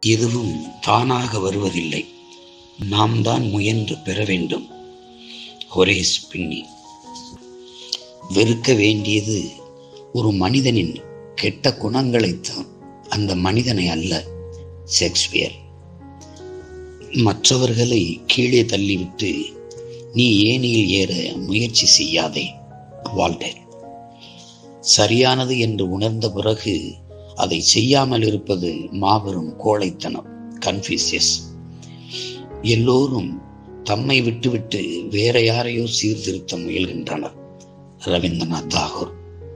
எதுவும் தானாக வருவதில்லை நாம் தான் முயன்று பெற வேண்டும் ஹொரேஸ் பின்னி வெறுக்க வேண்டியது ஒரு மனிதனின் கெட்ட குணங்களைத்தான் அந்த மனிதனை அல்ல ஷேக்ஸ்பியர் மற்றவர்களை கீழே தள்ளிவிட்டு நீ ஏனியில் ஏற முயற்சி செய்யாதே வால்டர் சரியானது என்று உணர்ந்த பிறகு அதை செய்யாமல் இருப்பது மாபெரும் கோழைத்தனம் கன்ஃபியூசியஸ் எல்லோரும் தம்மை விட்டுவிட்டு வேற யாரையோ சீர்திருத்த முயல்கின்றனர் ரவீந்திரநாத் தாகூர்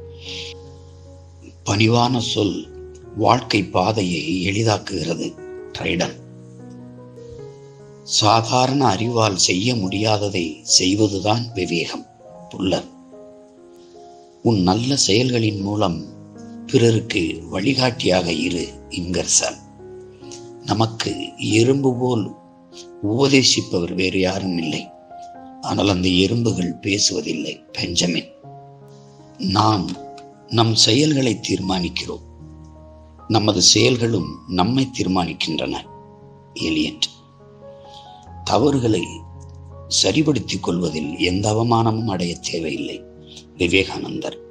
பணிவான சொல் வாழ்க்கை பாதையை எளிதாக்குகிறது ட்ரைடன் சாதாரண அறிவால் செய்ய முடியாததை செய்வதுதான் விவேகம் புல்லர் உன் நல்ல செயல்களின் மூலம் பிறருக்கு வழிகாட்டியாக இரு இங்கர்சன் நமக்கு எறும்பு போல் உபதேசிப்பவர் வேறு யாரும் இல்லை ஆனால் அந்த எறும்புகள் பேசுவதில்லை பெஞ்சமின் நாம் நம் செயல்களை தீர்மானிக்கிறோம் நமது செயல்களும் நம்மை தீர்மானிக்கின்றன எலியட் தவறுகளை சரிபடுத்திக் கொள்வதில் எந்த அவமானமும் அடைய தேவையில்லை விவேகானந்தர்